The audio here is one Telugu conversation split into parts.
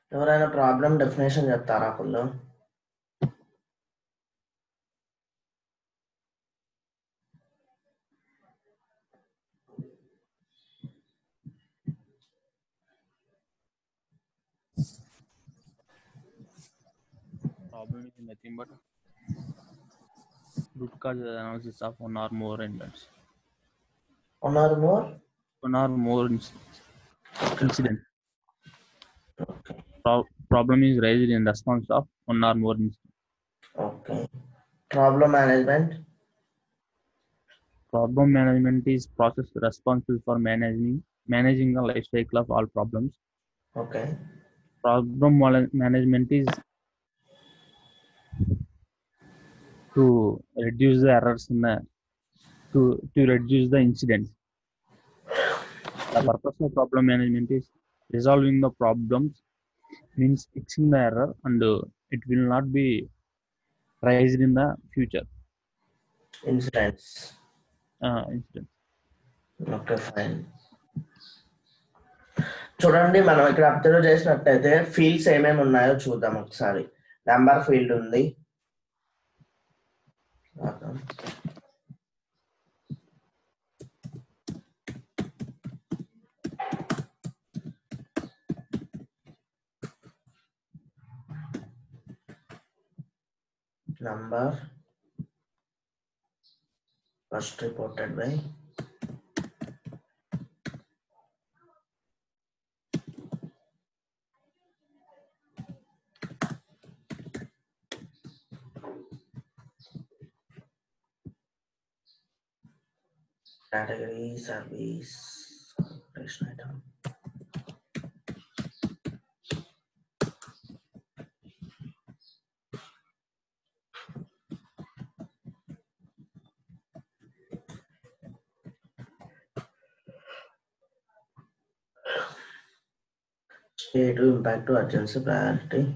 ఎవరైనా ప్రాబ్లం డెఫినేషన్ చెప్తారా పుల్లు Problem is nothing but root cause analysis of one or more incidents. ఉన్నారు more One or more incidents. incidents. Okay Pro- problem is raised in response of one or more incidents. Okay problem management Problem management is process responsible for managing managing the life cycle of all problems. Okay Problem mala- management is to reduce the errors in the to to reduce the incidents. The purpose of problem management is resolving the problems means fixing the error and uh, it will not be raised in the future incidents uh, incidents. Okay fine చూడండి మనం ఇక్కడ అబ్జర్వ్ చేసినట్టయితే ఫీల్డ్స్ ఏమేమి ఉన్నాయో చూద్దాం ఒకసారి నెంబర్ ఫీల్డ్ ఉంది number first reported by category service operation item state impact to urgency priority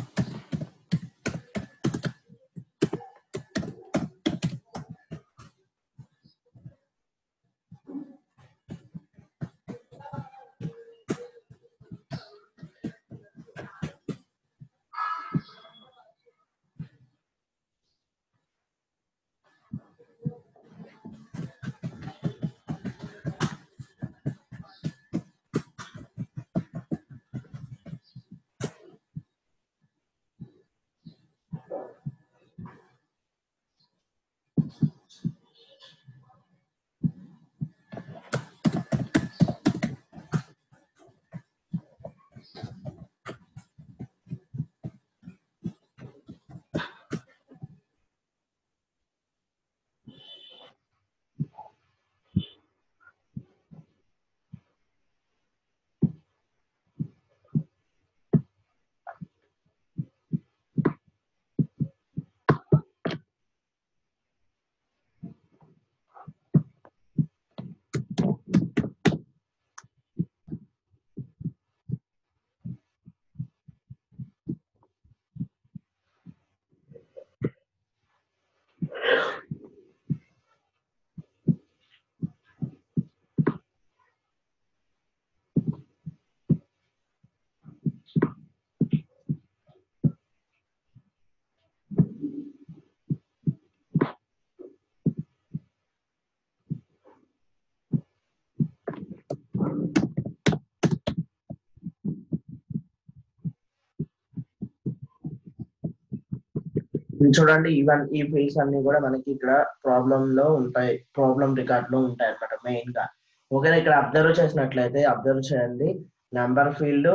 ఇది చూడండి ఈవెన్ ఈ ఫీల్డ్స్ అన్ని కూడా మనకి ఇక్కడ ప్రాబ్లమ్ లో ఉంటాయి ప్రాబ్లం రికార్డ్ లో ఉంటాయి అన్నమాట మెయిన్ గా ఒకవేళ ఇక్కడ అబ్జర్వ్ చేసినట్లయితే అబ్జర్వ్ చేయండి number field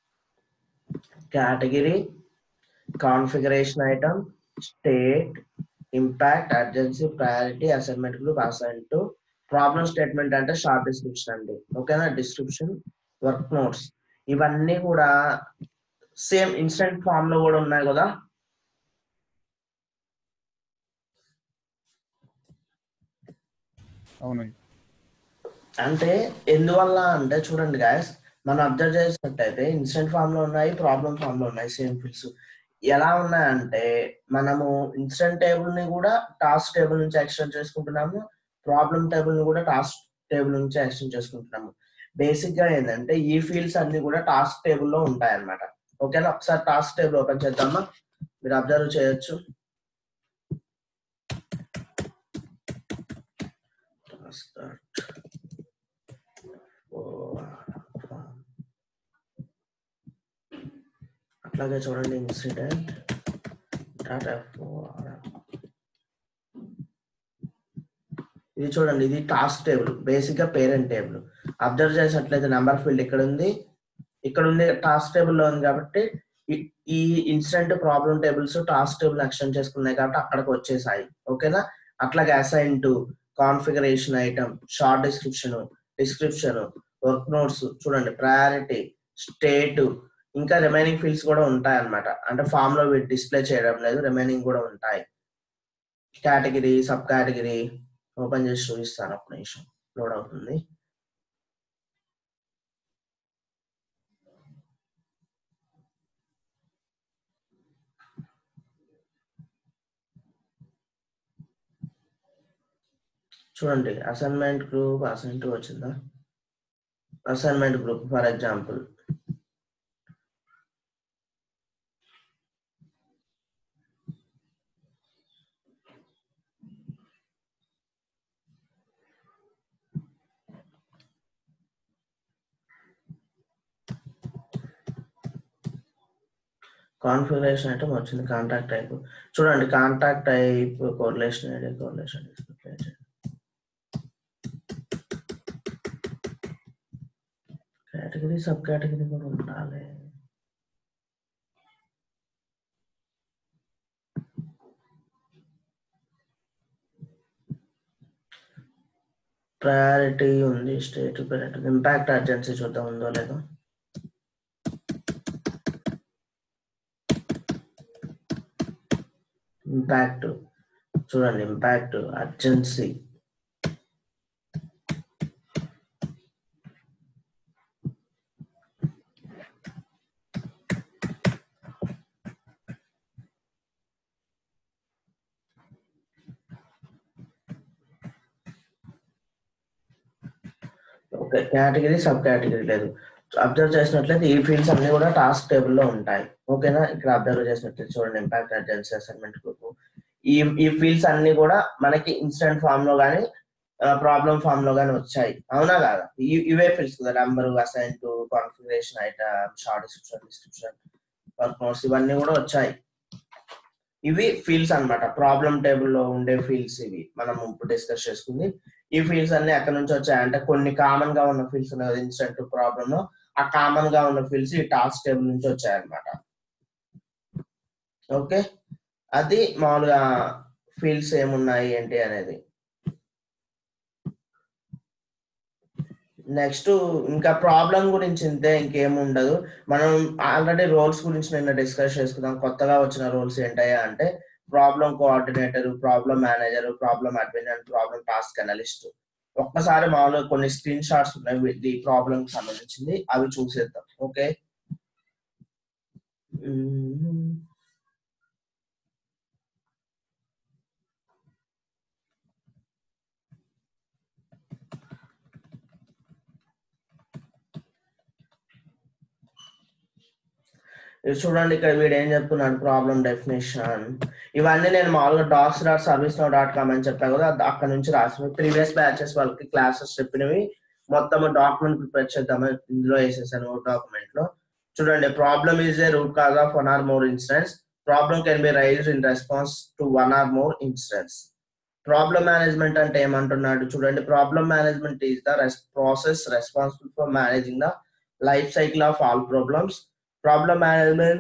category configuration item state impact urgency priority assignment group assign to problem statement అంటే షార్ట్ డిస్క్రిప్షన్ అండి ఓకేనా డిస్క్రిప్షన్ వర్క్ నోట్స్ ఇవన్నీ కూడా సేమ్ ఇన్స్టెంట్ ఫామ్ లో కూడా ఉన్నాయి కదా అవునండి అంటే ఎందువల్ల అంటే చూడండి గాయస్ మనం అబ్జర్వ్ చేసినట్టయితే ఇన్స్టెంట్ ఫామ్ లో ఉన్నాయి ప్రాబ్లం ఫామ్ లో ఉన్నాయి సేమ్ ఫీల్డ్స్ ఎలా ఉన్నాయంటే మనము ఇన్స్టెంట్ టేబుల్ ని కూడా టాస్క్ టేబుల్ నుంచి ఎక్స్టెండ్ చేసుకుంటున్నాము ప్రాబ్లం టేబుల్ ని కూడా టాస్క్ టేబుల్ నుంచి ఎక్స్టెండ్ చేసుకుంటున్నాము బేసిక్ గా ఏంటంటే ఈ ఫీల్డ్స్ అన్ని కూడా టాస్క్ టేబుల్ లో ఉంటాయి అన్నమాట ఓకేనా ఒకసారి టాస్క్ టేబుల్ ఓపెన్ చేద్దామా మీరు అబ్జర్వ్ చేయొచ్చు Task dot for- అట్లాగే చూడండి ఇన్సిడెంట్ డాటా ఇది చూడండి ఇది టాస్క్ టేబుల్ బేసిక్ గా పేరెంట్ టేబుల్ అబ్జర్వ్ చేసినట్లయితే నెంబర్ ఫీల్డ్ ఇక్కడ ఉంది ఇక్కడ ఉంది టాస్క్ టేబుల్ లో ఉంది కాబట్టి ఈ- ఈ incident problem tables task table extend చేసుకున్నాయి కాబట్టి అక్కడికి వచ్చేసాయి ఓకేనా అట్లాగే assign to configuration item short description description work notes చూడండి ప్రయారిటీ స్టేట్ ఇంకా రిమైనింగ్ ఫీల్డ్స్ కూడా ఉంటాయి అన్నమాట అంటే ఫామ్ లో వీటి డిస్ప్లే చేయడం లేదు రిమైనింగ్ కూడా ఉంటాయి కేటగిరీ సబ్ కేటగిరీ ఓపెన్ చేసి చూపిస్తాను ఒక నిమిషం లోడ్ అవుతుంది చూడండి అసైన్మెంట్ గ్రూప్ అసైన్ టు వచ్చిందా assignment group for example configuration item వచ్చింది కాంటాక్ట్ టైప్ చూడండి contact type correlation ID correlation category sub category కూడా ఉండాలి ప్రయారిటీ ఉంది స్టేట్ ప్రయారిటీ ఇంపాక్ట్ అర్జెన్సీ చూద్దాం ఉందో లేదో ఇంపాక్ట్ చూడండి impact urgency okay category sub category లేదు అబ్జర్వ్ చేసినట్లయితే ఈ ఫీల్డ్స్ అన్ని కూడా టాస్క్ టేబుల్ లో ఉంటాయి ఓకేనా ఇక్కడ అబ్జర్వ్ చేసినట్లయితే చూడండి ఇంపాక్ట్ అర్జెన్సీ అసైన్మెంట్ గ్రూప్ ఈ ఈ ఫీల్డ్స్ అన్ని కూడా మనకి ఇన్స్టెంట్ ఫామ్ లో కానీ ప్రాబ్లం ఫామ్ లో కానీ వచ్చాయి అవునా కాదా ఈ- ఇవే ఫీల్డ్స్ కదా number assign to configuration item short description description work notes ఇవన్నీ కూడా వచ్చాయి ఇవి ఫీల్డ్స్ అన్నమాట ప్రాబ్లం టేబుల్ లో ఉండే ఫీల్డ్స్ ఇవి మనం ఇప్పుడు డిస్కస్ చేసుకుంది ఈ ఫీల్డ్స్ అన్ని ఎక్కడి నుంచి వచ్చాయంటే కొన్ని కామన్ గా ఉన్న ఫీల్డ్స్ ఉన్నాయి కదా ఇన్స్టెంట్ ప్రాబ్లమ్ లో ఆ కామన్ గా ఉన్న ఫీల్డ్స్ ఈ టాస్క్ టేబుల్ నుంచి వచ్చాయన్నమాట ఓకే అది మామూలుగా ఫీల్డ్స్ ఏమున్నాయి ఏంటి అనేది నెక్స్ట్ ఇంకా ప్రాబ్లం గురించి ఇంతే ఇంకేం ఉండదు మనం ఆల్రెడీ రోల్స్ గురించి నిన్న డిస్కస్ చేసుకుందాం కొత్తగా వచ్చిన రోల్స్ ఏంటయ్యా అంటే problem coordinator problem manager problem admin and problem task analyst ఒక్కసారి మామూలుగా కొన్ని స్క్రీన్ షాట్స్ ఉన్నాయి వీ- ఈ ప్రాబ్లం సంబంధించింది అవి చూసేద్దాం ఓకే ఇది చూడండి ఇక్కడ వీడు ఏం చెప్తున్నాడు ప్రాబ్లం డెఫినేషన్ ఇవన్నీ నేను మామూలుగా docs dot ServiceNow dot com అని చెప్పా కదా అది అక్కడ నుంచి రాసిన ప్రీవియస్ బ్యాచెస్ వాళ్ళకి క్లాసెస్ చెప్పినవి మొత్తం డాక్యుమెంట్ ప్రిపేర్ చేద్దామని ఇందులో వేసేసాను డాక్యుమెంట్ లో చూడండి problem is a root cause of one or more incidents problem can be raised in response to one or more incidents problem management అంటే ఏమంటున్నాడు చూడండి problem management is the process responsible for managing the life cycle of all problems problem management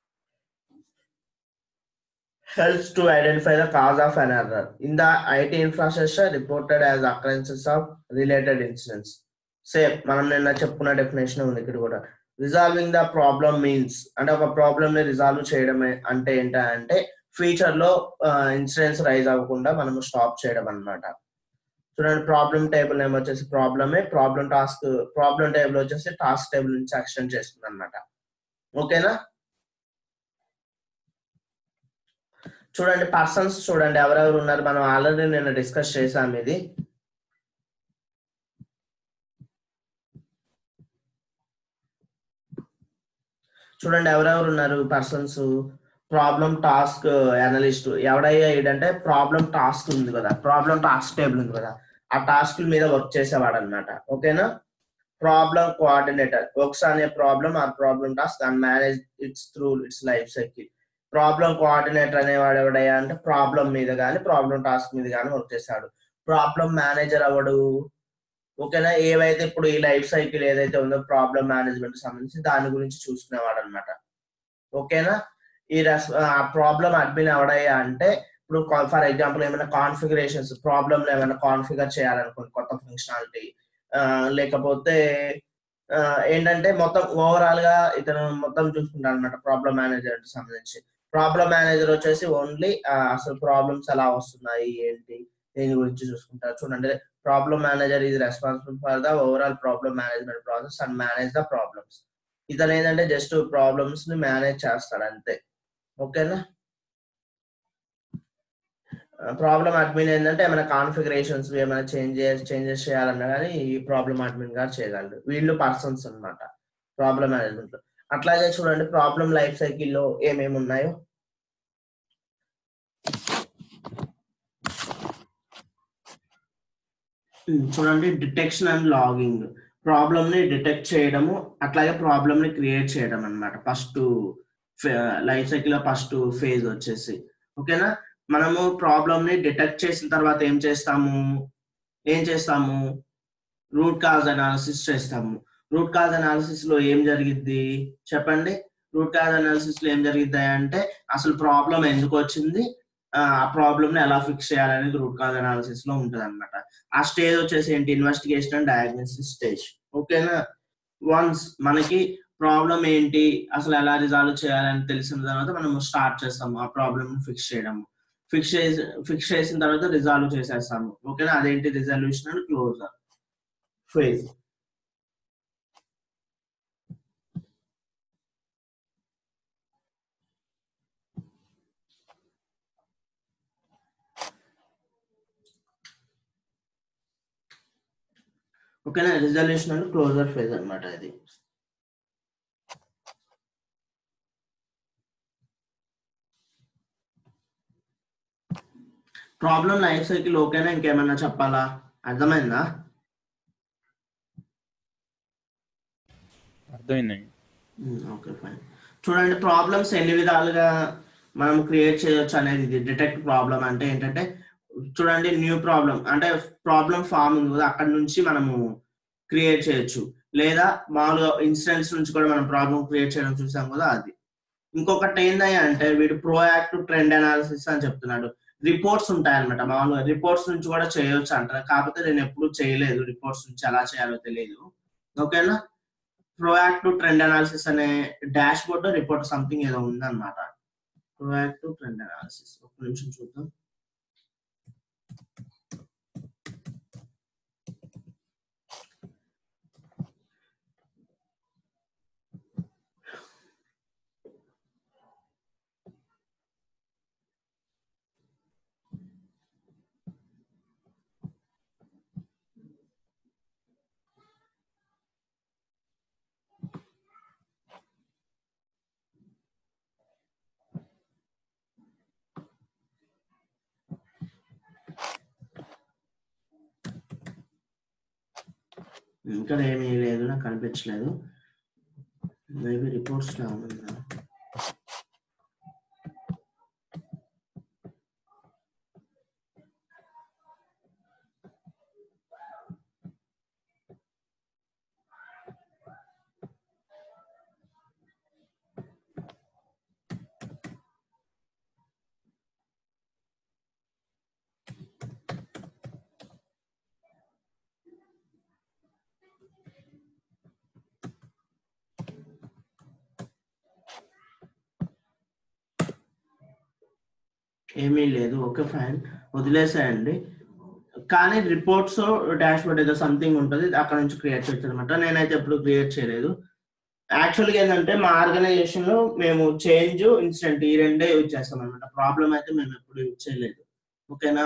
helps to identify the cause of an error in the IT infrastructure reported as occurrences of related incidents. Same మనం నిన్న చెప్పుకున్న డెఫినేషన్ ఉంది ఇక్కడ కూడా రిజాల్వింగ్ ద ప్రాబ్లమ్ మీన్స్ అంటే ఒక ప్రాబ్లమ్ ని రిజాల్వ్ చేయడం అంటే ఏంటంటే ఫ్యూచర్ లో ఇన్సిడెంట్స్ రైజ్ అవ్వకుండా మనం స్టాప్ చేయడం అన్నమాట చూడండి ప్రాబ్లం టేబుల్ నేమ్ వచ్చేసి ప్రాబ్లమే ప్రాబ్లం టాస్క్ ప్రాబ్లం టేబుల్ వచ్చేసి టాస్క్ టేబుల్ నుంచి ఎక్స్టెండ్ చేస్తుంది అనమాట ఓకేనా చూడండి పర్సన్స్ చూడండి ఎవరెవరు ఉన్నారు మనం ఆల్రెడీ నేను డిస్కస్ చేసాం ఇది చూడండి ఎవరెవరు ఉన్నారు పర్సన్స్ ప్రాబ్లం టాస్క్ అనలిస్ట్ ఎవడయ్యా ఏంటంటే ప్రాబ్లం టాస్క్ ఉంది కదా ప్రాబ్లం టాస్క్ టేబుల్ ఉంది కదా ఆ టాస్క్ మీద వర్క్ చేసేవాడు అనమాట ఓకేనా ప్రాబ్లం కోఆర్డినేటర్ వర్క్స్ అనే ప్రాబ్లం ఆ problem task and manage its through its life cycle problem coordinator అనేవాడు ఎవడయ్యా అంటే ప్రాబ్లం మీద కానీ ప్రాబ్లం టాస్క్ మీద కానీ వర్క్ చేశాడు ప్రాబ్లం మేనేజర్ అవడు ఓకేనా ఏవైతే ఇప్పుడు ఈ లైఫ్ సైకిల్ ఏదైతే ఉందో ప్రాబ్లం మేనేజ్మెంట్ సంబంధించి దాని గురించి చూసుకునేవాడు అనమాట ఓకేనా ఈ రెస్ ఆ ప్రాబ్లం అడ్మిన్ ఎవడయ్యా అంటే ఇప్పుడు ఫర్ ఎగ్జాంపుల్ ఏమైనా కాన్ఫిగరేషన్స్ ప్రాబ్లమ్ ఏమైనా కాన్ఫిగర్ చేయాలనుకోండి కొత్త ఫంక్షనాలిటీ లేకపోతే ఆ, ఏంటంటే మొత్తం ఓవరాల్ గా ఇతను మొత్తం చూసుకుంటాడు అనమాట ప్రాబ్లం మేనేజర్ సంబంధించి ప్రాబ్లం మేనేజర్ వచ్చేసి ఓన్లీ అసలు ప్రాబ్లమ్స్ ఎలా వస్తున్నాయి ఏంటి దీని గురించి చూసుకుంటారు చూడండి problem manager is responsible for the overall problem management process and manage the problems ఇతను ఏంటంటే జస్ట్ ప్రాబ్లమ్స్ ని మేనేజ్ చేస్తాడు అంతే ఓకేనా ప్రాబ్లం అడ్మిన్ ఏంటంటే ఏమైనా కాన్ఫిగరేషన్స్ ఏమైనా చేంజెస్ చేంజెస్ చేయాలన్నా కానీ ఈ ప్రాబ్లం అడ్మిన్ గారు చేయగలరు వీళ్ళు పర్సన్స్ అన్నమాట ప్రాబ్లం మేనేజ్మెంట్ లో అట్లాగే చూడండి ప్రాబ్లం లైఫ్ సైకిల్ లో ఏమేమి ఉన్నాయో ఉమ్, చూడండి డిటెక్షన్ అండ్ లాగింగ్ ప్రాబ్లమ్ ని డిటెక్ట్ చేయడము అట్లాగే ప్రాబ్లమ్ ని క్రియేట్ చేయడం అన్నమాట first life cycle first phase వచ్చేసి ఓకేనా మనము ప్రాబ్లమ్ ని డిటెక్ట్ చేసిన తర్వాత ఏం చేస్తాము ఏం చేస్తాము రూట్ కాజ్ అనాలిసిస్ చేస్తాము రూట్ కాజ్ అనాలిసిస్ లో ఏం జరిగిద్ది చెప్పండి రూట్ కాజ్ అనాలిసిస్ లో ఏం జరిగిద్ది అంటే అసలు ప్రాబ్లం ఎందుకు వచ్చింది ఆ ప్రాబ్లమ్ ని ఎలా ఫిక్స్ చేయాలనేది రూట్ కాజ్ అనాలిసిస్ లో ఉంటది అనమాట ఆ స్టేజ్ వచ్చేసి ఏంటి ఇన్వెస్టిగేషన్ అండ్ డయాగ్నోసిస్ స్టేజ్ ఓకేనా వన్స్ మనకి ప్రాబ్లం ఏంటి అసలు ఎలా రిజాల్వ్ చేయాలని తెలిసిన తర్వాత మనం స్టార్ట్ చేస్తాము ఆ ప్రాబ్లమ్ ఫిక్స్ చేయడము ఫిక్స్ చేసి ఫిక్స్ చేసిన తర్వాత రిజాల్వ్ చేసేస్తాము ఓకేనా అదేంటి రిజల్యూషన్ అండ్ క్లోజర్ ఫేజ్ ఓకేనా రిజల్యూషన్ అండ్ క్లోజర్ ఫేజ్ అన్నమాట ఇది ప్రాబ్లం లైఫ్ సైకిల్ ఓకేనా ఇంకేమన్నా చెప్పాలా అర్థమైందా అర్థమైందండి ఓకే ఫైన్ చూడండి ప్రాబ్లమ్స్ ఎన్ని విధాలుగా మనం క్రియేట్ చేయొచ్చు అనేది ఇది డిటెక్ట్ ప్రాబ్లం అంటే ఏంటంటే చూడండి న్యూ ప్రాబ్లం అంటే ప్రాబ్లం ఫామ్ ఉంది కదా అక్కడ నుంచి మనము క్రియేట్ చేయొచ్చు లేదా మామూలుగా ఇన్సిడెంట్స్ నుంచి కూడా మనం ప్రాబ్లం క్రియేట్ చేయడం చూసాం కదా అది ఇంకొకటి ఏందయ్యా అంటే వీడు ప్రోయాక్టివ్ ట్రెండ్ అనాలిసిస్ అని చెప్తున్నాడు రిపోర్ట్స్ ఉంటాయన్నమాట మామూలుగా రిపోర్ట్స్ నుంచి కూడా చేయొచ్చు అంటారు కాకపోతే నేను ఎప్పుడు చేయలేదు రిపోర్ట్స్ నుంచి ఎలా చేయాలో తెలియదు ఓకేనా ప్రోయాక్టివ్ ట్రెండ్ అనాలిసిస్ అనే డాష్ బోర్డ్ రిపోర్ట్ సంథింగ్ ఏదో ఉందన్నమాట ప్రోయాక్టివ్ ట్రెండ్ అనాలిసిస్ ఒక నిమిషం చూద్దాం ఇక్కడ ఏమీ లేదు నాకు కనిపించలేదు మేబీ రిపోర్ట్స్ లో ఉందా ఏమీ లేదు ఓకే ఫైన్ వదిలేసేయండి కానీ రిపోర్ట్స్ డాష్ బోర్డ్ ఏదో సంథింగ్ ఉంటుంది అక్కడ నుంచి క్రియేట్ చేయొచ్చు అనమాట నేనైతే ఎప్పుడు క్రియేట్ చేయలేదు యాక్చువల్గా ఏంటంటే మా ఆర్గనైజేషన్ లో మేము చేంజ్ ఇన్సిడెంట్ ఈ రెండే యూజ్ చేస్తాం అనమాట ప్రాబ్లం అయితే మేము ఎప్పుడు యూజ్ చేయలేదు ఓకేనా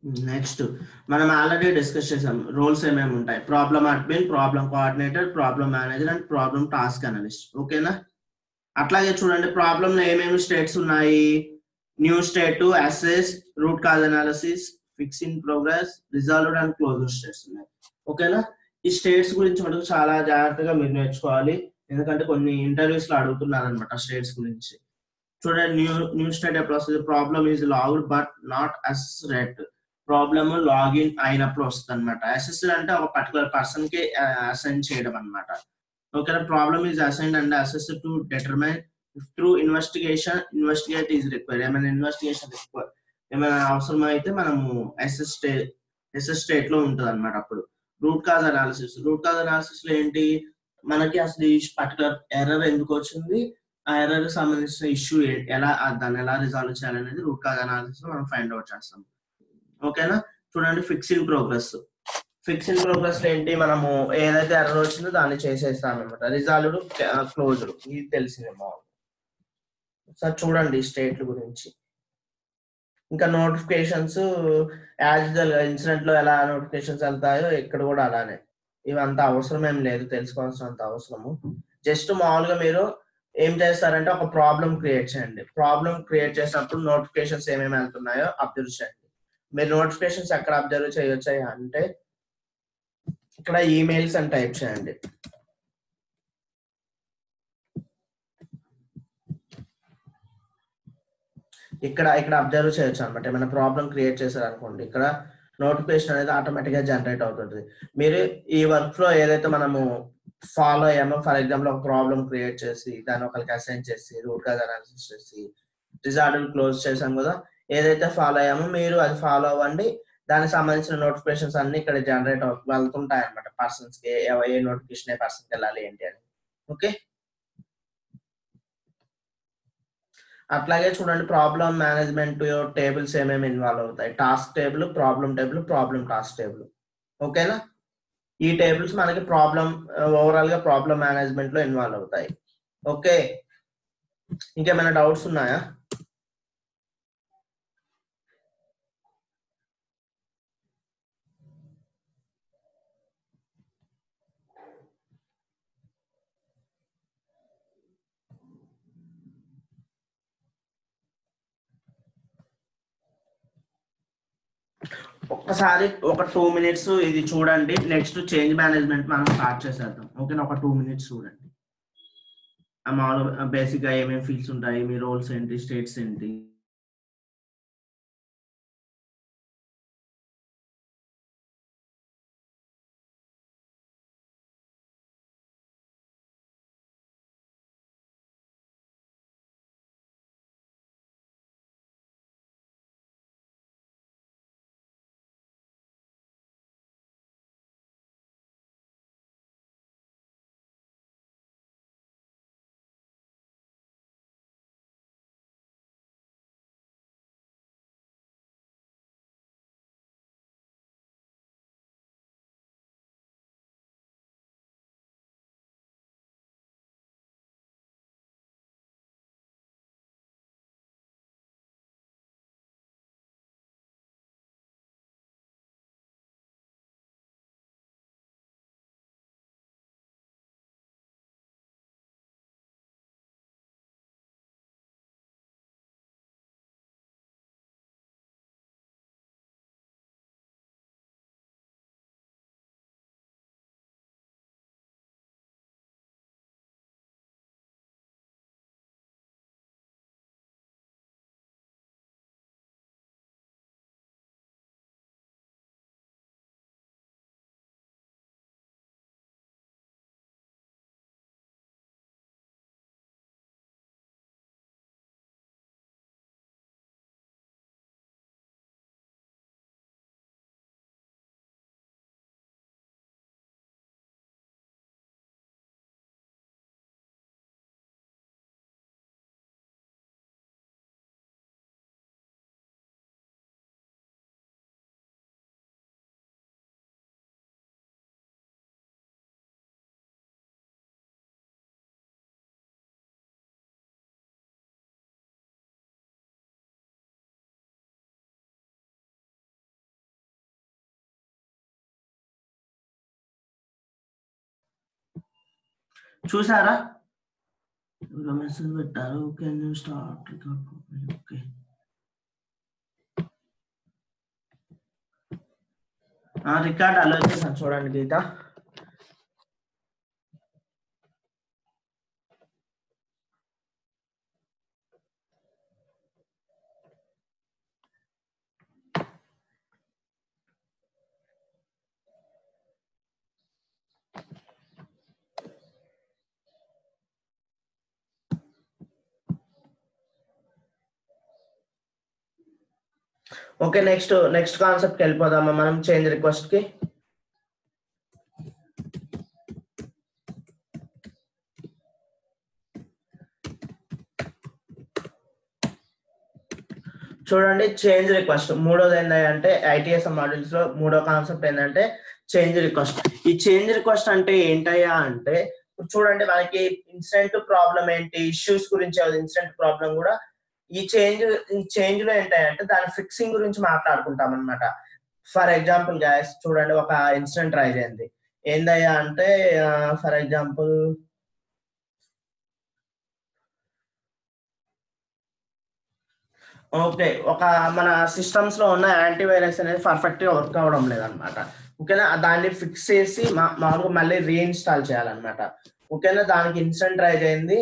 నెక్స్ట్ మనం ఆల్రెడీ డిస్కస్ చేసాం రోల్స్ ఏమేమి ఉంటాయి problem admin problem coordinator problem manager and problem task analyst ఓకేనా అట్లాగే చూడండి ప్రాబ్లమ్ లో ఏమేమి స్టేట్స్ ఉన్నాయి new state assess root cause analysis fix in progress resolved and closure states ఉన్నాయి ఓకేనా ఈ స్టేట్స్ గురించి మనకు చాలా జాగ్రత్తగా మీరు నేర్చుకోవాలి ఎందుకంటే కొన్ని ఇంటర్వ్యూస్ లో అడుగుతున్నారు అనమాట స్టేట్స్ గురించి చూడండి new new state process problem is logged but not assessed problem login అయినప్పుడు వస్తుంది అనమాట అసెస్డ్ అంటే ఒక పర్టికులర్ పర్సన్ కి అసైన్ చేయడం అనమాట ఓకేనా problem is assign and assess to determine through investigation investigate is require ఏమైనా ఇన్వెస్టిగేషన్ రిక్వైర్ ఏమైనా అవసరం అయితే మనము ఎస్ఎస్ స్టేట్ ఎస్ఎస్ స్టేట్ లో ఉంటుంది అనమాట అప్పుడు root cause analysis root cause analysis లో ఏంటి మనకి అసలు ఈ పర్టికులర్ ఎర్రర్ ఎందుకు వచ్చింది ఆ ఎర్రర్ సంబంధించిన ఇష్యూ ఎలా దాన్ని ఎలా రిజాల్వ్ చేయాలనేది రూట్ కాజ్ అనాలిసిస్ మనం ఫైండ్ అవుట్ చేస్తాం ఓకేనా చూడండి fix in progress fix in progress లో ఏంటి మనము ఏదైతే ఎర్రర్ వచ్చిందో దాన్ని చేసేస్తాం అనమాట రిజాల్వ్డ్ క్లోజ్డ్ ఇది తెలిసిందే మామూలు సార్ చూడండి స్టేట్ల గురించి ఇంకా నోటిఫికేషన్స్ యాజ్ ఇన్సిడెంట్ లో ఎలా నోటిఫికేషన్స్ వెళ్తాయో ఇక్కడ కూడా అలానే ఇవంతా అవసరం ఏం లేదు తెలుసుకోవాల్సినంత అవసరము జస్ట్ మామూలుగా మీరు ఏం చేస్తారంటే ఒక ప్రాబ్లం క్రియేట్ చేయండి ప్రాబ్లం క్రియేట్ చేసినప్పుడు నోటిఫికేషన్స్ ఏమేమి వెళ్తున్నాయో అబ్జర్వ్ చేయండి మీరు నోటిఫికేషన్స్ ఎక్కడ అబ్జర్వ్ చేయొచ్చు అంటే ఇక్కడ ఈమెయిల్స్ అని టైప్ చేయండి ఇక్కడ ఇక్కడ అబ్జర్వ్ చేయొచ్చు అనమాట ఏమైనా ప్రాబ్లం క్రియేట్ చేశారు అనుకోండి ఇక్కడ నోటిఫికేషన్ అనేది ఆటోమేటిక్ గా జనరేట్ అవుతుంది మీరు ఈ వర్క్ ఫ్లో ఏదైతే మనము ఫాలో అయ్యామో ఫర్ ఎగ్జాంపుల్ ఒక ప్రాబ్లం క్రియేట్ చేసి దాన్ని ఒకరికి అసైన్ చేసి రూట్ కాజ్ అనాలిసిస్ చేసి రిజాల్ట్ క్లోజ్ చేసాం కదా ఏదైతే ఫాలో అయ్యామో మీరు అది ఫాలో అవ్వండి దానికి సంబంధించిన నోటిఫికేషన్స్ అన్ని ఇక్కడ జనరేట్ వెళ్తుంటాయి అనమాట పర్సన్స్ కి ఏ నోటిఫికేషన్ ఏ పర్సన్ కి వెళ్ళాలి ఏంటి అని ఓకే అట్లాగే చూడండి ప్రాబ్లం మేనేజ్మెంట్ టేబుల్స్ ఏమేమి ఇన్వాల్వ్ అవుతాయి task table problem table problem task table ఓకేనా ఈ టేబుల్స్ మనకి ప్రాబ్లం ఓవరాల్ గా ప్రాబ్లం మేనేజ్మెంట్ లో ఇన్వాల్వ్ అవుతాయి ఓకే ఇంకేమైనా డౌట్స్ ఉన్నాయా ఒక్కసారి ఒక టూ మినిట్స్ ఇది చూడండి నెక్స్ట్ చేంజ్ మేనేజ్మెంట్ మనం స్టార్ట్ చేసేద్దాం ఓకేనా ఒక టూ మినిట్స్ చూడండి మామూలు బేసిక్ గా ఏమేమి ఫీల్డ్స్ ఉంటాయి మీ రోల్స్ ఏంటి స్టేట్స్ ఏంటి చూసారా ఎవరో మెసేజ్ పెట్టారు can you start okay record also చేశాను చూడండి Geeta okay next next concept వెళ్ళిపోదామా మనం చేంజ్ రిక్వెస్ట్ కి చూడండి చేంజ్ రిక్వెస్ట్ మూడోది ఏంటంటే ఐటీఎస్ మాడ్యూల్స్ లో మూడో కాన్సెప్ట్ ఏంటంటే చేంజ్ రిక్వెస్ట్ ఈ చేంజ్ రిక్వెస్ట్ అంటే ఏంటయ్యా అంటే ఇప్పుడు చూడండి మనకి ఇన్సిడెంట్ ప్రాబ్లం ఏంటి ఇష్యూస్ గురించి ఇన్సిడెంట్ ప్రాబ్లం కూడా ఈ చేంజ్ ఈ చేంజ్ లో ఏంటంటే దాని ఫిక్సింగ్ గురించి మాట్లాడుకుంటాం అనమాట ఫర్ ఎగ్జాంపుల్ గ్యాస్ చూడండి ఒక ఇన్సిడెంట్ రైజ్ అయింది ఏందయ్యా అంటే ఫర్ ఎగ్జాంపుల్ ఓకే ఒక మన సిస్టమ్స్ లో ఉన్న యాంటీవైరస్ అనేది పర్ఫెక్ట్ గా వర్క్ అవ్వడం లేదనమాట ఓకేనా దాన్ని ఫిక్స్ చేసి మా- మామూలుగా మళ్ళీ రీఇన్స్టాల్ చేయాలన్నమాట ఓకేనా దానికి ఇన్సిడెంట్ రైజ్ అయింది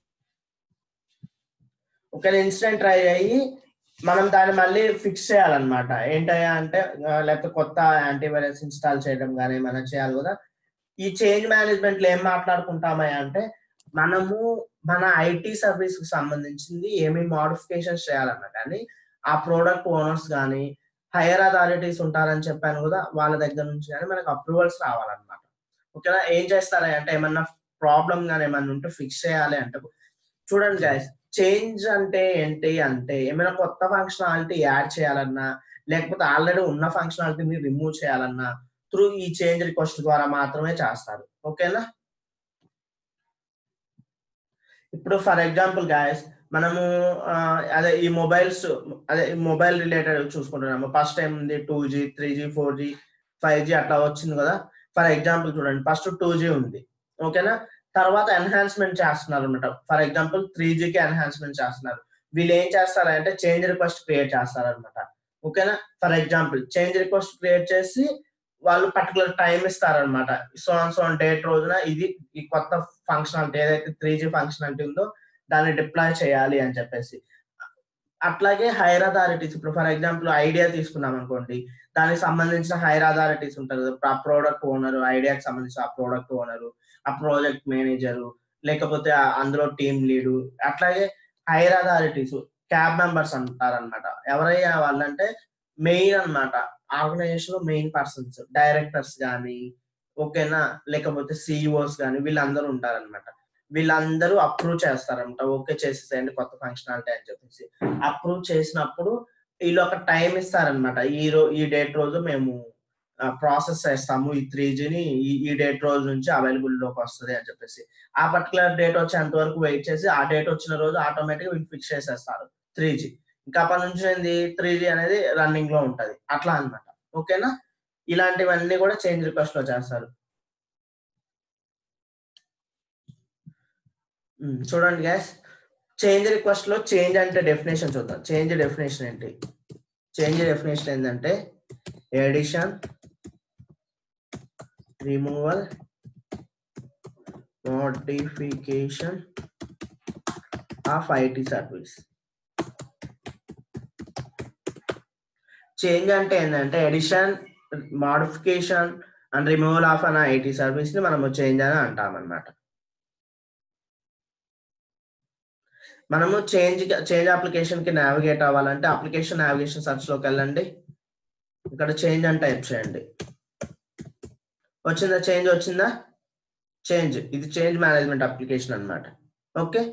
ఓకేనా ఇన్సిడెంట్ రైజ్ అయ్యి మనం దాన్ని మళ్ళీ ఫిక్స్ చేయాలన్నమాట ఏంటయ్యా అంటే ఆ, లేకపోతే కొత్త యాంటీవైరస్ ఇన్స్టాల్ చేయడం కానీ మనం చేయాలి కదా ఈ చేంజ్ మేనేజ్మెంట్ లో ఏం మాట్లాడుకుంటామయ్యా అంటే మనము మన ఐటీ సర్వీస్ కి సంబంధించింది ఏమి మోడిఫికేషన్స్ చేయాలన్నా కానీ ఆ ప్రోడక్ట్ ఓనర్స్ కానీ హైయర్ అథారిటీస్ ఉంటారని చెప్పాను కదా వాళ్ళ దగ్గర నుంచి కానీ మనకు అప్రూవల్స్ రావాలన్నమాట ఓకేనా ఏం చేస్తారా అంటే ఏమన్నా ప్రాబ్లం కానీ ఏమన్నా ఉంటే ఫిక్స్ చేయాలి అంటే చూడండి గైస్ చేంజ్ అంటే ఏంటి అంటే ఏమైనా కొత్త ఫంక్షనాలిటీ యాడ్ చేయాలన్నా లేకపోతే ఆల్రెడీ ఉన్న ఫంక్షనాలిటీని రిమూవ్ చేయాలన్నా త్రూ ఈ చేంజ్ రిక్వెస్ట్ ద్వారా మాత్రమే చేస్తారు ఓకేనా ఇప్పుడు ఫర్ ఎగ్జాంపుల్ గాయస్ మనము ఆ, అదే ఈ మొబైల్స్ అదే మొబైల్ రిలేటెడ్ చూసుకుంటున్నాము ఫస్ట్ టైం ఉంది two G three G four G five G అట్లా వచ్చింది కదా ఫర్ ఎగ్జాంపుల్ చూడండి ఫస్ట్ టూ జీ ఉంది ఓకేనా తర్వాత ఎన్హాన్స్మెంట్ చేస్తున్నారు అనమాట ఫర్ ఎగ్జాంపుల్ త్రీ జీకి ఎన్హాన్స్మెంట్ చేస్తున్నారు వీళ్ళు ఏం చేస్తారంటే చేంజ్ రిక్వెస్ట్ క్రియేట్ చేస్తారనమాట ఓకేనా for example change request create చేసి వాళ్ళు పర్టికులర్ టైం ఇస్తారనమాట so on so on date రోజున ఇది ఈ కొత్త ఫంక్షనాలిటీ ఏదైతే త్రీ జీ ఫంక్షనాలిటీ ఉందో దాన్ని డిప్లాయ్ చేయాలి అని చెప్పేసి అట్లాగే హైర్ అథారిటీస్ ఇప్పుడు ఫర్ ఎగ్జాంపుల్ ఐడియా తీసుకున్నాం అనుకోండి దానికి సంబంధించిన హైర్ అథారిటీస్ ఉంటారు కదా ఆ ప్రోడక్ట్ ఓనర్ ఐడియాకి సంబంధించిన ఆ ప్రోడక్ట్ ఓనరు ఆ ప్రాజెక్ట్ మేనేజరు లేకపోతే ఆ- అందులో టీమ్ లీడు అట్లాగే హైర్ అథారిటీస్ క్యాబ్ మెంబర్స్ అంటారనమాట ఎవరయ్యా వాళ్ళంటే మెయిన్ అన్నమాట ఆర్గనైజేషన్ లో మెయిన్ పర్సన్స్ డైరెక్టర్స్ కానీ ఓకేనా లేకపోతే సిఇఓస్ కానీ వీళ్ళందరూ ఉంటారన్నమాట వీళ్ళందరూ అప్రూవ్ చేస్తారనమాట ఓకే చేసేసేయండి కొత్త ఫంక్షనాలిటీ అని చెప్పేసి అప్రూవ్ చేసినప్పుడు వీళ్ళు ఒక టైం ఇస్తారనమాట ఈ రో ఈ డేట్ రోజు మేము ప్రాసెస్ చేస్తాము ఈ త్రీ జీని ఈ డేట్ రోజు నుంచి అవైలబుల్ లోకి వస్తుంది అని చెప్పేసి ఆ పర్టికులర్ డేట్ వచ్చేంత వరకు వెయిట్ చేసి ఆ డేట్ వచ్చిన రోజు ఆటోమేటిక్ వీళ్ళు ఫిక్స్ చేసేస్తారు త్రీ జీ ఇంకా అప్పటి నుంచి ఏంది త్రీ జీ అనేది రన్నింగ్ లో ఉంటది అట్లా అన్నమాట ఓకేనా ఇలాంటివన్నీ కూడా చేంజ్ రిక్వెస్ట్ లో చేస్తారు ఉమ్, చూడండి గ్యాస్ చేంజ్ రిక్వెస్ట్ లో చేంజ్ అంటే డెఫినేషన్ చూద్దాం చేంజ్ డెఫినేషన్ ఏంటి చేంజ్ డెఫినేషన్ ఏంటంటే addition removal modification of IT service change అంటే ఏంటంటే addition modification and removal of an IT service ని మనము చేంజ్ అని అంటాం అనమాట మనము చేంజ్ చేంజ్ అప్లికేషన్ కి నావిగేట్ అవ్వాలంటే అప్లికేషన్ నావిగేషన్ సర్చ్ లోకి వెళ్ళండి ఇక్కడ చేంజ్ అని టైప్ చేయండి వచ్చిందా చేంజ్ వచ్చిందా చేంజ్ ఇది చేంజ్ మేనేజ్మెంట్ అప్లికేషన్ అన్నమాట ఓకే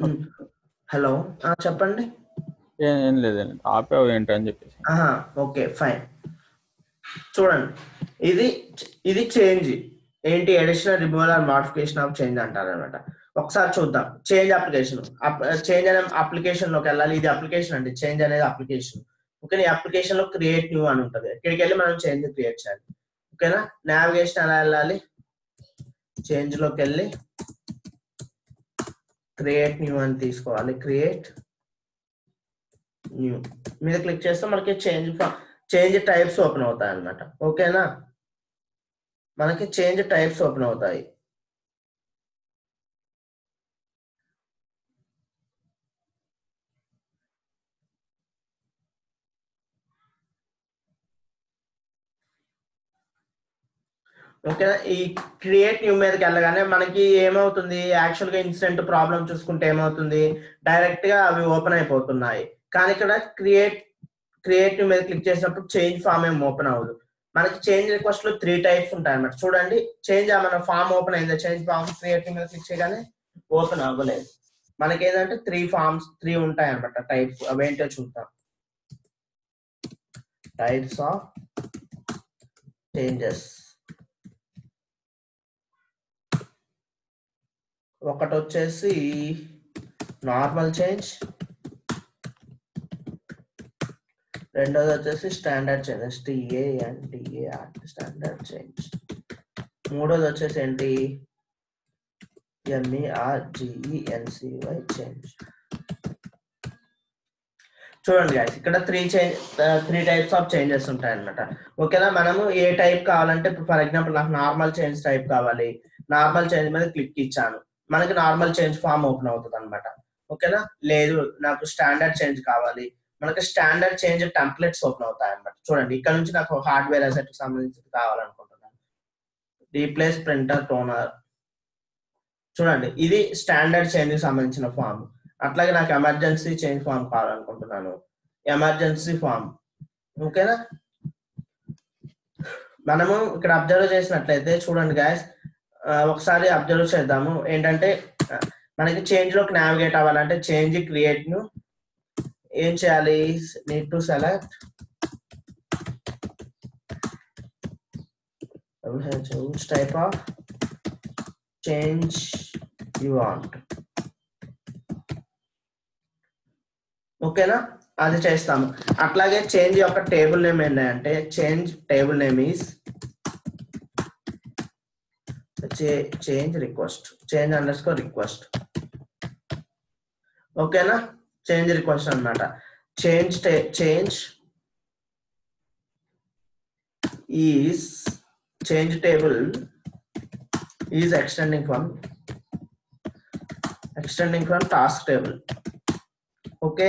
హలో చెప్పండి ఏం ఏం లేదండి ఆపావు ఏంటి అని చెప్పేసి ఆహా ఓకే ఫైన్ చూడండి ఇది ఇది చేంజ్ ఏంటి additional removal or modification of change అంటారు అనమాట ఒకసారి చూద్దాం చేంజ్ అప్లికేషన్ చేంజ్ అనే అప్లికేషన్ లోకి వెళ్ళాలి ఇది అప్లికేషన్ అండి చేంజ్ అనేది అప్లికేషన్ ఓకే ఈ అప్లికేషన్ లో క్రియేట్ న్యూ అని ఉంటుంది ఇక్కడికి వెళ్ళి మనం చేంజ్ క్రియేట్ చేయాలి ఓకేనా నావిగేషన్ ఎలా వెళ్ళాలి చేంజ్ లోకి వెళ్ళి క్రియేట్ న్యూ అని తీసుకోవాలి క్రియేట్ న్యూ మీద క్లిక్ చేస్తే మనకి చేంజ్ చేంజ్ టైప్స్ ఓపెన్ అవుతాయి అన్నమాట ఓకేనా మనకి చేంజ్ టైప్స్ ఓపెన్ అవుతాయి ఓకేనా ఈ క్రియేట్ న్యూ మీదకి వెళ్ళగానే మనకి ఏమవుతుంది యాక్చువల్ గా ఇన్సిడెంట్ ప్రాబ్లం చూసుకుంటే ఏమవుతుంది డైరెక్ట్ గా అవి ఓపెన్ అయిపోతున్నాయి కానీ ఇక్కడ క్రియేట్ క్రియేట్ న్యూ మీద క్లిక్ చేసినప్పుడు చేంజ్ ఫామ్ ఏం ఓపెన్ అవ్వదు మనకి చేంజ్ రిక్వెస్ట్ లో త్రీ టైప్స్ ఉంటాయి అన్నమాట చూడండి చేంజ్ మన ఫామ్ ఓపెన్ అయిందా చేంజ్ ఫామ్ క్రియేట్ మీద క్లిక్ చేయగానే ఓపెన్ అవ్వలేదు మనకి ఏంటంటే త్రీ ఫార్మ్స్ త్రీ ఉంటాయి అనమాట టైప్స్ అవేంటో చూద్దాం టైప్స్ ఆఫ్ చేంజెస్ ఒకటి వచ్చేసి నార్మల్ చేంజ్ రెండోది వచ్చేసి standard change STA ND DAR standard change మూడోది వచ్చేసి ఏంటి ఎంఈఆర్ జిఈఎన్సివై చేంజ్ చూడండి గాయస్ ఇక్కడ three change three types of changes ఉంటాయి అనమాట ఓకేనా మనము ఏ టైప్ కావాలంటే ఇప్పుడు ఫర్ ఎగ్జాంపుల్ నాకు నార్మల్ చేంజ్ టైప్ కావాలి నార్మల్ చేంజ్ మీద క్లిక్ ఇచ్చాను మనకి నార్మల్ చేంజ్ ఫామ్ ఓపెన్ అవుతుంది అనమాట ఓకేనా లేదు నాకు స్టాండర్డ్ చేంజ్ కావాలి మనకి స్టాండర్డ్ చేంజ్ టెంప్లెట్స్ ఓపెన్ అవుతాయి అనమాట చూడండి ఇక్కడ నుంచి నాకు హార్డ్వేర్ అసెట్ సంబంధించి కావాలనుకుంటున్నాను రీప్లేస్ ప్రింటర్ టోనర్ చూడండి ఇది స్టాండర్డ్ చేంజ్ సంబంధించిన ఫామ్ అట్లాగే నాకు ఎమర్జెన్సీ చేంజ్ ఫామ్ కావాలనుకుంటున్నాను ఎమర్జెన్సీ ఫామ్ ఓకేనా మనము ఇక్కడ అబ్జర్వ్ చేసినట్లయితే చూడండి గాయస్ ఒకసారి అబ్జర్వ్ చేద్దాము ఏంటంటే మనకి చేంజ్ లోకి నావిగేట్ అవ్వాలంటే చేంజ్ క్రియేట్ ను ఏం చేయాలి need to select which type of change you want ఓకేనా అది చేస్తాము అట్లాగే చేంజ్ యొక్క టేబుల్ నేమ్ ఏంటంటే change table name is change request change underscore request ఓకేనా చేంజ్ రిక్వెస్ట్ అనమాట change change is change table is extending from extending from task table okay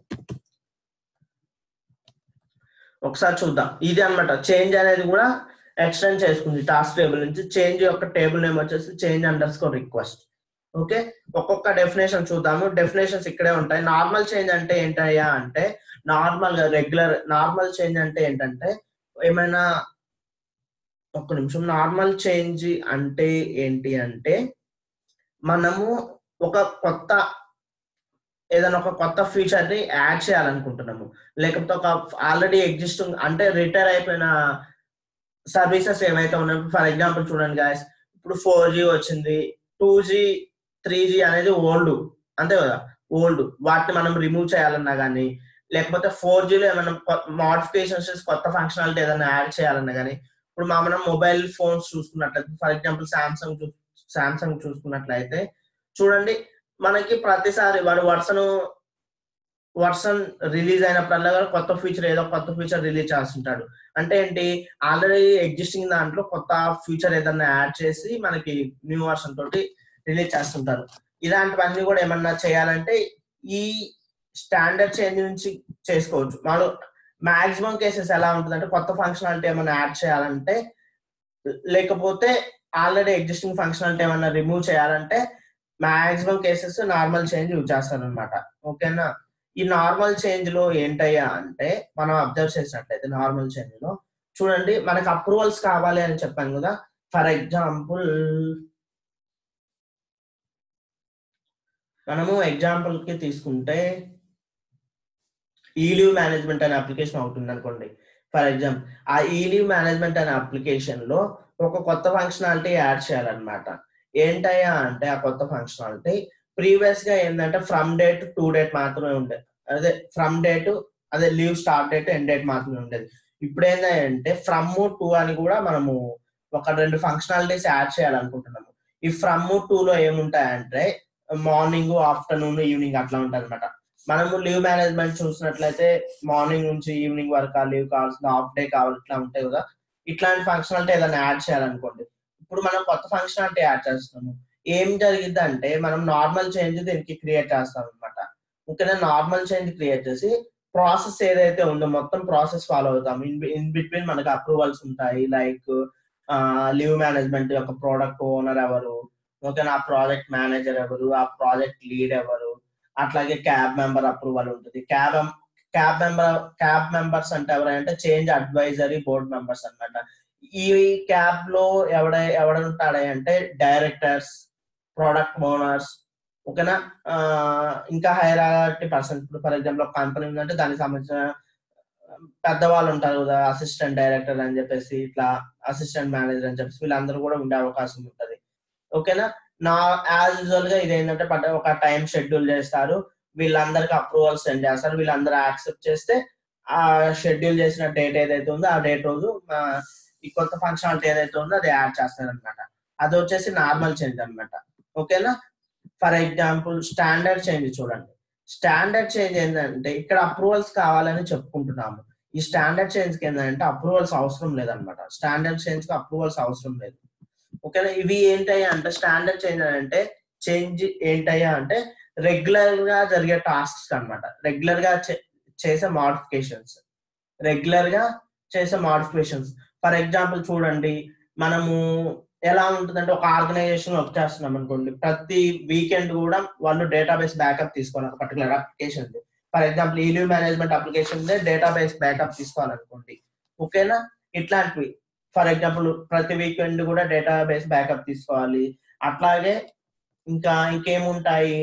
ఒకసారి చూద్దాం ఇది అనమాట చేంజ్ అనేది కూడా ఎక్స్టెండ్ చేసుకుంది టాస్క్ టేబుల్ నుంచి చేంజ్ యొక్క టేబుల్ నేమ్ వచ్చేసి change underscore request okay ఒక్కొక్క డెఫినేషన్ చూద్దాము డెఫినేషన్స్ ఇక్కడే ఉంటాయి నార్మల్ చేంజ్ అంటే ఏంటయ్యా అంటే నార్మల్ గా రెగ్యులర్ నార్మల్ చేంజ్ అంటే ఏంటంటే ఏమైనా ఒక్క నిమిషం నార్మల్ చేంజ్ అంటే ఏంటి అంటే మనము ఒక కొత్త ఏదైనా ఒక కొత్త ఫీచర్ ని యాడ్ చేయాలనుకుంటున్నాము లేకపోతే ఒక ఆల్రెడీ ఎగ్జిస్టింగ్ అంటే రిటైర్ అయిపోయిన సర్వీసెస్ ఏవైతే ఉన్నాయో ఫర్ ఎగ్జాంపుల్ చూడండి గాయస్ ఇప్పుడు ఫోర్ జీ వచ్చింది టూ జీ త్రీ జీ అనేది ఓల్డ్ అంతే కదా ఓల్డ్ వాటిని మనం రిమూవ్ చేయాలన్నా కానీ లేకపోతే ఫోర్ జీలో ఏమైనా మోడిఫికేషన్స్ కొత్త ఫంక్షనాలిటీ ఏదైనా యాడ్ చేయాలన్నా కానీ ఇప్పుడు మా మనం మొబైల్ ఫోన్స్ చూసుకున్నట్లయితే ఫర్ ఎగ్జాంపుల్ సామ్సంగ్ సామ్సంగ్ చూసుకున్నట్లయితే చూడండి మనకి ప్రతిసారి వాడు వర్షన్ వర్షన్ రిలీజ్ అయినప్పుడల్లా కూడా కొత్త ఫీచర్ ఏదో కొత్త ఫీచర్ రిలీజ్ చేస్తుంటాడు అంటే ఏంటి ఆల్రెడీ ఎగ్జిస్టింగ్ దాంట్లో కొత్త ఫీచర్ ఏదన్నా యాడ్ చేసి మనకి న్యూ వర్షన్ తోటి రిలీజ్ చేస్తుంటారు ఇలాంటివన్నీ కూడా ఏమన్నా చేయాలంటే ఈ స్టాండర్డ్ చేంజ్ నుంచి చేసుకోవచ్చు మనం మాక్సిమం కేసెస్ ఎలా ఉంటుందంటే కొత్త ఫంక్షనాలిటీ ఏమైనా యాడ్ చేయాలంటే లేకపోతే ఆల్రెడీ ఎగ్జిస్టింగ్ ఫంక్షనాలిటీ ఏమైనా రిమూవ్ చేయాలంటే maximum cases normal change use చేస్తారు అనమాట ఓకేనా ఈ నార్మల్ చేంజ్ లో ఏంటయ్యా అంటే మనం అబ్జర్వ్ చేసినట్లయితే నార్మల్ చేంజ్ లో చూడండి మనకు అప్రూవల్స్ కావాలి అని చెప్పాను కదా ఫర్ ఎగ్జాంపుల్ మనము ఎగ్జాంపుల్ కి తీసుకుంటే ఈ లీవ్ మేనేజ్మెంట్ అనే అప్లికేషన్ ఒకటి ఉంది అనుకోండి ఫర్ ఎగ్జాంపుల్ ఆ ఈ లీవ్ మేనేజ్మెంట్ అనే అప్లికేషన్ లో ఒక కొత్త ఫంక్షనాలిటీ యాడ్ చేయాలన్నమాట ఏంటయ్యా అంటే ఆ కొత్త ఫంక్షనాలిటీ ప్రీవియస్ గా ఏంటంటే ఫ్రమ్ డేట్ టు డేట్ మాత్రమే ఉండేది అదే ఫ్రమ్ డేట్ అదే leave start date end date మాత్రమే ఉండేది ఇప్పుడు ఏంటంటే ఫ్రమ్ టు అని కూడా మనము ఒక రెండు ఫంక్షనాలిటీస్ యాడ్ చేయాలనుకుంటున్నాము ఈ ఫ్రమ్ టు లో ఏముంటాయంటే మార్నింగ్ ఆఫ్టర్నూన్ ఈవినింగ్ అట్లా ఉంటుంది అనమాట మనము లీవ్ మేనేజ్మెంట్ చూసినట్లయితే మార్నింగ్ నుంచి ఈవినింగ్ వరకు ఆ లీవ్ కావాల్సిన హాఫ్ డే కావాలి ఇట్లా ఉంటాయి కదా ఇట్లాంటి ఫంక్షనాలిటీ ఏదైనా యాడ్ చేయాలనుకోండి ఇప్పుడు మనం కొత్త ఫంక్షనాలిటీ యాడ్ చేస్తున్నాము ఏం జరిగింది అంటే మనం నార్మల్ చేంజ్ దీనికి క్రియేట్ చేస్తాం అనమాట ఓకేనా నార్మల్ చేంజ్ క్రియేట్ చేసి ప్రాసెస్ ఏదైతే ఉందో మొత్తం ప్రాసెస్ ఫాలో అవుతాం ఇన్ ఇన్ బిట్వీన్ మనకి అప్రూవల్స్ ఉంటాయి లైక్ లీవ్ మేనేజ్మెంట్ యొక్క ప్రోడక్ట్ ఓనర్ ఎవరు ఓకేనా ఆ ప్రాజెక్ట్ మేనేజర్ ఎవరు ఆ ప్రాజెక్ట్ లీడ్ ఎవరు అట్లాగే క్యాబ్ మెంబర్ అప్రూవల్ ఉంటుంది CAB CAB member CAB members అంటే ఎవరంటే చేంజ్ అడ్వైజరీ బోర్డ్ మెంబర్స్ అన్నమాట ఈ క్యాబ్ లో ఎవడ ఎవడుంటాడు అంటే డైరెక్టర్స్ ప్రోడక్ట్ ఓనర్స్ ఓకేనా ఆ, ఇంకా హైరారిటీ పర్సన్ ఇప్పుడు ఫర్ ఎగ్జాంపుల్ ఒక కంపెనీ ఉందంటే దానికి సంబంధించిన పెద్దవాళ్ళు ఉంటారు కదా అసిస్టెంట్ డైరెక్టర్ అని చెప్పేసి ఇట్లా అసిస్టెంట్ మేనేజర్ అని చెప్పేసి వీళ్ళందరూ కూడా ఉండే అవకాశం ఉంటుంది ఓకేనా నా యాజ్ యూజువల్ గా ఇది ఏంటంటే పట్ట- ఒక టైం షెడ్యూల్ చేస్తారు వీళ్ళందరికి అప్రూవల్ సెండ్ చేస్తారు వీళ్ళందరూ యాక్సెప్ట్ చేస్తే ఆ షెడ్యూల్ చేసిన డేట్ ఏదైతే ఉందో ఆ డేట్ రోజు ఆ, ఈ కొత్త ఫంక్షనాలిటీ ఏదైతే ఉందో అది యాడ్ చేస్తారు అనమాట అది వచ్చేసి నార్మల్ చేంజ్ అన్నమాట ఓకేనా ఫర్ ఎగ్జాంపుల్ స్టాండర్డ్ చేంజ్ చూడండి స్టాండర్డ్ చేంజ్ ఏంటంటే ఇక్కడ అప్రూవల్స్ కావాలని చెప్పుకుంటున్నాము ఈ స్టాండర్డ్ చేంజ్ కి ఏంటంటే అప్రూవల్స్ అవసరం లేదనమాట స్టాండర్డ్ చేంజ్ కి అప్రూవల్స్ అవసరం లేదు ఓకేనా ఇవి ఏంటయ్యా అంటే స్టాండర్డ్ చేంజ్ అంటే చేంజ్ ఏంటయ్యా అంటే రెగ్యులర్ గా జరిగే టాస్క్స్ అన్నమాట రెగ్యులర్ గా చే- చేసే మాడిఫికేషన్స్ రెగ్యులర్ గా చేసే మాడిఫికేషన్స్ ఫర్ ఎగ్జాంపుల్ చూడండి మనము ఎలా ఉంటుందంటే ఒక ఆర్గనైజేషన్ వర్క్ చేస్తున్నాం అనుకోండి ప్రతి వీకెండ్ కూడా వాళ్ళు డేటాబేస్ బ్యాకప్ తీసుకోవాలి ఒక పర్టికులర్ అప్లికేషన్ ఫర్ ఎగ్జాంపుల్ ఈ leave management application database backup తీసుకోవాలనుకోండి ఓకేనా ఇట్లాంటివి ఫర్ ఎగ్జాంపుల్ ప్రతి వీకెండ్ కూడా డేటాబేస్ బ్యాకప్ తీసుకోవాలి అట్లాగే ఇంకా ఇంకేముంటాయి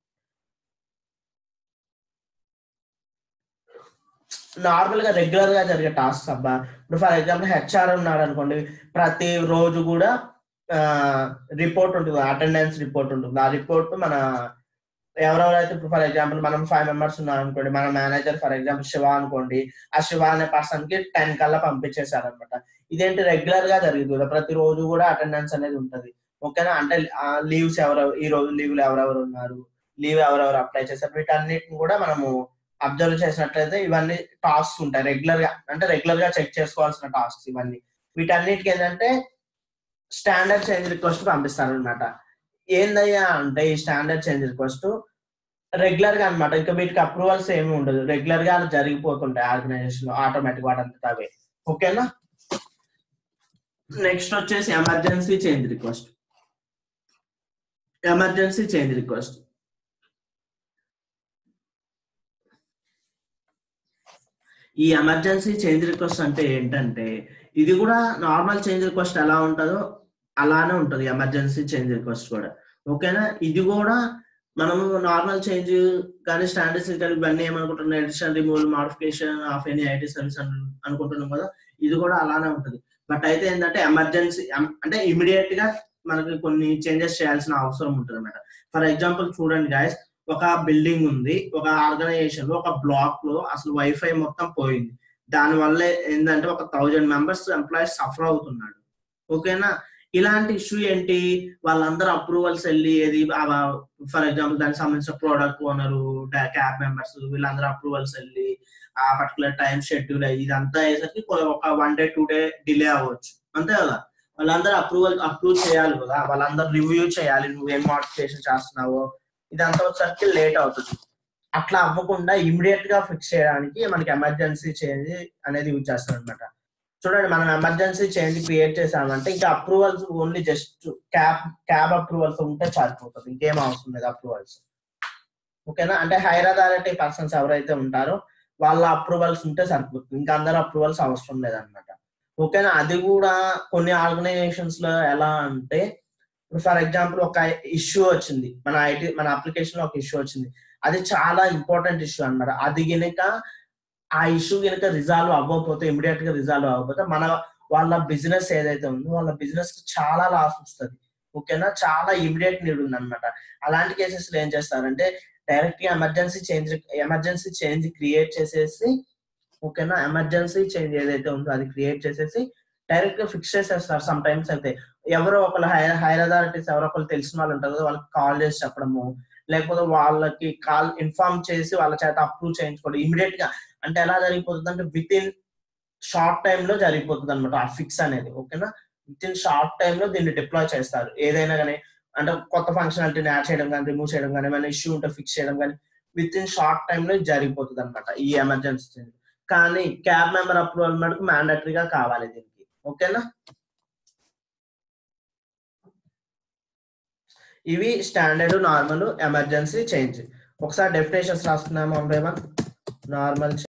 నార్మల్ గా రెగ్యులర్ గా జరిగే టాస్క్ అబ్బా ఇప్పుడు ఫర్ ఎగ్జాంపుల్ హెచ్ఆర్ ఉన్నాడు అనుకోండి ప్రతి రోజు కూడా రిపోర్ట్ ఉంటుంది అటెండెన్స్ రిపోర్ట్ ఉంటుంది ఆ రిపోర్ట్ మన ఎవరెవరైతే ఇప్పుడు ఫర్ ఎగ్జాంపుల్ మనం ఫైవ్ మెంబర్స్ ఉన్నాం అనుకోండి మన మేనేజర్ ఫర్ ఎగ్జాంపుల్ శివ అనుకోండి ఆ శివ అనే పర్సన్ కి టెన్ కల్లా పంపించేశారు అనమాట ఇదేంటి రెగ్యులర్ గా జరుగుతుంది కదా ప్రతి రోజు కూడా అటెండెన్స్ అనేది ఉంటది ఓకేనా అంటే లీవ్స్ ఎవరెవరు ఈ రోజు లీవ్లు ఎవరెవరు ఉన్నారు లీవ్ ఎవరెవరు అప్లై చేశారు వీటన్నిటిని కూడా మనము అబ్జర్వ్ చేసినట్లయితే ఇవన్నీ టాస్క్స్ ఉంటాయి రెగ్యులర్ గా అంటే రెగ్యులర్ గా చెక్ చేసుకోవాల్సిన టాస్క్స్ ఇవన్నీ వీటన్నిటికి ఏంటంటే స్టాండర్డ్ చేంజ్ రిక్వెస్ట్ పంపిస్తారు అనమాట ఏందయ్యా అంటే ఈ స్టాండర్డ్ చేంజ్ రిక్వెస్ట్ రెగ్యులర్ గా అనమాట ఇంకా వీటికి అప్రూవల్స్ ఏమి ఉండదు రెగ్యులర్ గా అలా జరిగిపోతుంటాయి ఆర్గనైజేషన్ లో ఆటోమేటిక్ వాటంతట అవే ఓకేనా నెక్స్ట్ వచ్చేసి emergency change request emergency change request ఈ ఎమర్జెన్సీ చేంజ్ రిక్వెస్ట్ అంటే ఏంటంటే ఇది కూడా నార్మల్ చేంజ్ రిక్వెస్ట్ ఎలా ఉంటుందో అలానే ఉంటుంది ఎమర్జెన్సీ చేంజ్ రిక్వెస్ట్ కూడా ఓకేనా ఇది కూడా మనము నార్మల్ చేంజ్ కానీ స్టాండర్డ్స్ కానీ ఇవన్నీ ఏమనుకుంటున్నాం addition removal modification of any IT service అనుకుంటున్నాం కదా ఇది కూడా అలానే ఉంటుంది బట్ అయితే ఏంటంటే ఎమర్జెన్సీ అంటే ఇమీడియట్ గా మనకి కొన్ని చేంజెస్ చేయాల్సిన అవసరం ఉంటుంది అనమాట ఫర్ ఎగ్జాంపుల్ చూడండి గాయస్ ఒక బిల్డింగ్ ఉంది ఒక ఆర్గనైజేషన్ లో ఒక బ్లాక్ లో అసలు వైఫై మొత్తం పోయింది దాని వల్ల ఏంటంటే ఒక థౌజండ్ మెంబర్స్ ఎంప్లాయీస్ సఫర్ అవుతున్నాడు ఓకేనా ఇలాంటి ఇష్యూ ఏంటి వాళ్ళందరూ అప్రూవల్స్ వెళ్ళి ఏది ఫర్ ఎగ్జాంపుల్ దానికి సంబంధించిన ప్రోడక్ట్ ఓనరు క్యాబ్ మెంబర్స్ వీళ్ళందరూ అప్రూవల్స్ వెళ్ళి ఆ పర్టికులర్ టైం షెడ్యూల్ అయ్యి ఇదంతా అయ్యేసరికి ఒక one day two day delay అవ్వచ్చు అంతే కదా వాళ్ళందరూ అప్రూవల్ అప్రూవ్ చేయాలి కదా వాళ్ళందరూ రివ్యూ చేయాలి నువ్వు ఏం మోడిఫికేషన్ చేస్తున్నావో ఇదంతా వచ్చరికి లేట్ అవుతుంది అట్లా అవ్వకుండా ఇమీడియట్ గా ఫిక్స్ చేయడానికి మనకి ఎమర్జెన్సీ చేంజ్ అనేది యూజ్ చేస్తాం అనమాట చూడండి మనం ఎమర్జెన్సీ చేంజ్ క్రియేట్ చేసామంటే ఇంకా approvals only just CAB CAB approvals ఉంటే సరిపోతుంది ఇంకేం అవసరం లేదు అప్రూవల్స్ ఓకేనా అంటే హైర్ అథారిటీ పర్సన్స్ ఎవరైతే ఉంటారో వాళ్ళ అప్రూవల్స్ ఉంటే సరిపోతుంది ఇంకా అందరు అప్రూవల్స్ అవసరం లేదనమాట ఓకేనా అది కూడా కొన్ని ఆర్గనైజేషన్స్ లో ఎలా అంటే ఇప్పుడు ఫర్ ఎగ్జాంపుల్ ఒక ఇష్యూ వచ్చింది మన ఐటీ మన అప్లికేషన్ లో ఒక ఇష్యూ వచ్చింది అది చాలా ఇంపార్టెంట్ ఇష్యూ అన్నమాట అది గనుక ఆ ఇష్యూ గనుక రిజాల్వ్ అవ్వకపోతే ఇమీడియట్ గా రిజాల్వ్ అవ్వకపోతే మన వాళ్ళ బిజినెస్ ఏదైతే ఉందో వాళ్ళ బిజినెస్ కి చాలా లాస్ వస్తుంది ఓకేనా చాలా ఇమీడియట్ నీడ్ ఉంది అనమాట అలాంటి కేసెస్ లో ఏం చేస్తారంటే డైరెక్ట్ గా emergency change emergency change create చేసేసి ఓకేనా ఎమర్జెన్సీ చేంజ్ ఏదైతే ఉందో అది క్రియేట్ చేసేసి డైరెక్ట్ గా ఫిక్స్ చేసేస్తారు సమ్ టైమ్స్ అయితే ఎవరో ఒకళ్ళు హైర్ హైర్ అథారిటీస్ ఎవరో ఒకళ్ళు తెలిసిన వాళ్ళు ఉంటారు కదా వాళ్ళకి కాల్ చేసి చెప్పడము లేకపోతే వాళ్ళకి కాల్ ఇన్ఫార్మ్ చేసి వాళ్ళ చేత అప్రూవ్ చేయించుకోవడం ఇమీడియట్ గా అంటే ఎలా జరిగిపోతుంది అంటే విత్ ఇన్ షార్ట్ టైమ్ లో జరిగిపోతుంది అనమాట ఆ ఫిక్స్ అనేది ఓకేనా విత్ ఇన్ షార్ట్ టైమ్ లో దీన్ని డిప్లాయ్ చేస్తారు ఏదైనా కానీ అంటే కొత్త ఫంక్షనాలిటీని యాడ్ చేయడం కానీ రిమూవ్ చేయడం కానీ ఏమైనా ఇష్యూ ఉంటే ఫిక్స్ చేయడం కానీ విత్ ఇన్ షార్ట్ టైమ్ లో జరిగిపోతుంది అనమాట ఈ ఎమర్జెన్సీ కానీ క్యాబ్ మెంబర్ అప్రూవల్ మటుకు మ్యాండటరీగా కావాలి దీనికి ఓకేనా ఇవి స్టాండర్డ్ నార్మల్ ఎమర్జెన్సీ చేంజ్ ఒకసారి డెఫినేషన్స్ రాసుకున్నాము వన్ బై వన్ నార్మల్